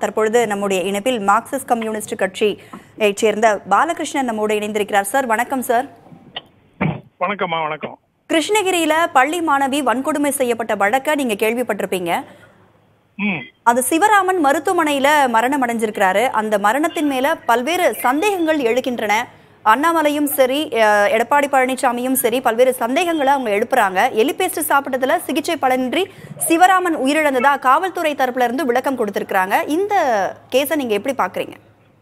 தற்பொழுது நம்முடைய இணைப்பில் மார்க்சிஸ்ட் கம்யூனிஸ்ட் கட்சியை சேர்ந்த பாலகிருஷ்ணன் நம்மோடு இணைந்திருக்கிறார் சார் வணக்கம் சார் வணக்கம்மா வணக்கம் கிருஷ்ணகிரியில பள்ளி மாணவி வன்கொடுமை செய்யப்பட்ட வழக்க நீங்க கேள்விப்பட்டிருப்பீங்க ம் அது சிவராமன் மருத்துவமனையில மரணம் அடைஞ்சிருக்கிறாரு அந்த மரணத்தின் மேல பல்வேறு சந்தேகங்கள் எழுகின்றன அண்ணாமலையும் சரி அஹ், எடப்பாடி பழனிசாமியும் சரி பல்வேறு சந்தேகங்களை அவங்க எழுப்புறாங்க எலிபேஸ்ட் சாப்பிட்டதுல சிகிச்சை பலனின்றி சிவராமன் உயிரிழந்ததா காவல்துறை தரப்புல இருந்து விளக்கம் கொடுத்திருக்கிறாங்க இந்த கேஸை நீங்க எப்படி பாக்குறீங்க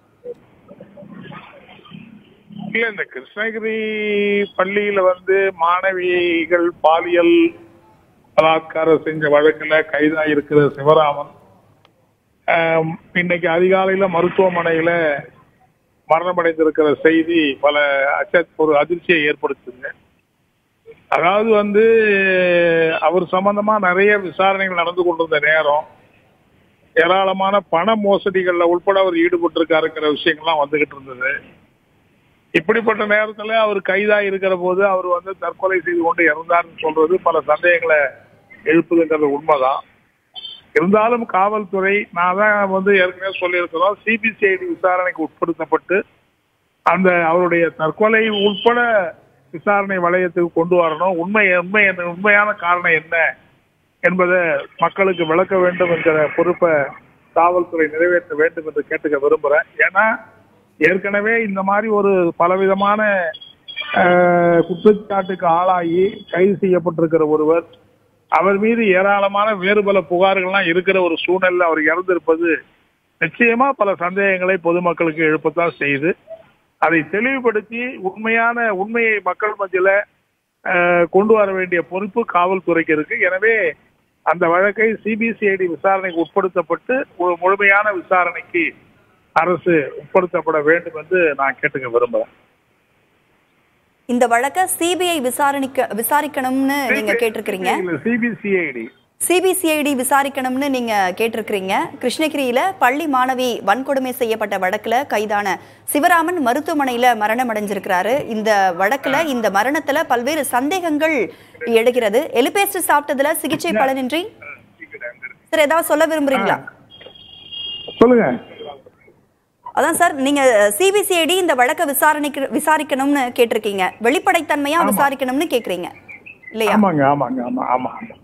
இல்ல இந்த கிருஷ்ணகிரி பள்ளியில வந்து மாணவிகள் பாலியல் பலாத்காரம் செஞ்ச வழக்குல கைதா இருக்கிற சிவராமன் ஆம், இன்னைக்கு அதிகாலையில மருத்துவமனையில மரணமடைந்திருக்கிற செய்தி பல அச்ச ஒரு அதிர்ச்சியை ஏற்படுத்துங்க அதாவது வந்து அவர் சம்பந்தமா நிறைய விசாரணைகள் நடந்து கொண்டிருந்த நேரம் ஏராளமான பண மோசடிகள்ல உட்பட அவர் ஈடுபட்டிருக்காருங்கிற விஷயங்கள்லாம் வந்துகிட்டு இருந்தது இப்படிப்பட்ட நேரத்துல அவர் கைதா இருக்கிற போது அவர் வந்து தற்கொலை செய்து கொண்டு இறந்தார்னு சொல்றது பல சந்தேகங்களை எழுப்புதுங்கிறது உண்மைதான் இருந்தாலும் காவல்துறை நான் தான் வந்து ஏற்கனவே சொல்லியிருக்கிறோம் சிபிசிஐடி விசாரணைக்கு உட்படுத்தப்பட்டு அந்த அவருடைய தற்கொலை உட்பட விசாரணை வளையத்துக்கு கொண்டு வரணும் உண்மை உண்மை என்ன- உண்மையான காரணம் என்ன என்பதை மக்களுக்கு விளக்க வேண்டும் என்கிற பொறுப்பை காவல்துறை நிறைவேற்ற வேண்டும் என்று கேட்டுக்க விரும்புறேன் ஏன்னா ஏற்கனவே இந்த மாதிரி ஒரு பலவிதமான அஹ், குற்றச்சாட்டுக்கு ஆளாகி கைது செய்யப்பட்டிருக்கிற ஒருவர் அவர் மீது ஏராளமான வேறு பல புகார்கள்லாம் இருக்கிற ஒரு சூழ்நிலை அவர் இறந்திருப்பது நிச்சயமா பல சந்தேகங்களை பொதுமக்களுக்கு எழுப்பத்தான் செய்யுது அதை தெளிவுபடுத்தி உண்மையான உண்மையை மக்கள் மத்தியில அஹ், கொண்டு வர வேண்டிய பொறுப்பு காவல்துறைக்கு இருக்கு எனவே அந்த வழக்கை சிபிசிஐடி விசாரணைக்கு உட்படுத்தப்பட்டு ஒரு முழுமையான விசாரணைக்கு அரசு உட்படுத்தப்பட வேண்டும் என்று நான் கேட்டுக்க விரும்புறேன் இந்த வழக்க சிபிஐ விசாரணிக்க விசாரிக்கணும்னு நீங்க கேட்டிருக்கிறீங்க சிபிசிஐடி சிபிசிஐடி விசாரிக்கணும்னு நீங்க கேட்டிருக்கிறீங்க கிருஷ்ணகிரியில பள்ளி மாணவி வன்கொடுமை செய்யப்பட்ட வழக்குல கைதான சிவராமன் மருத்துவமனையில மரணம் அடைஞ்சிருக்கிறாரு இந்த வழக்குல இந்த மரணத்துல பல்வேறு சந்தேகங்கள் எழுகிறது எலிபேஸ்ட் சாப்பிட்டதுல சிகிச்சை பலனின்றி சார் ஏதாவது சொல்ல விரும்புறீங்களா சொல்லுங்க அதான் சார் நீங்க சிபிசிஐடி இந்த வழக்க விசாரணைக்கு விசாரிக்கணும்னு கேட்டிருக்கீங்க வெளிப்படைத்தன்மையா விசாரிக்கணும்னு கேக்குறீங்க இல்லையா ஆமாங்க ஆமாங்க ஆமா ஆமா ஆமா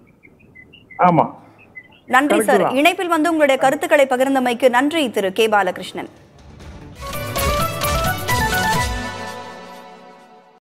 ஆமா நன்றி correct சார் தான். இணைப்பில் வந்து உங்களுடைய கருத்துக்களை பகிர்ந்தமைக்கு நன்றி திரு கே பாலகிருஷ்ணன்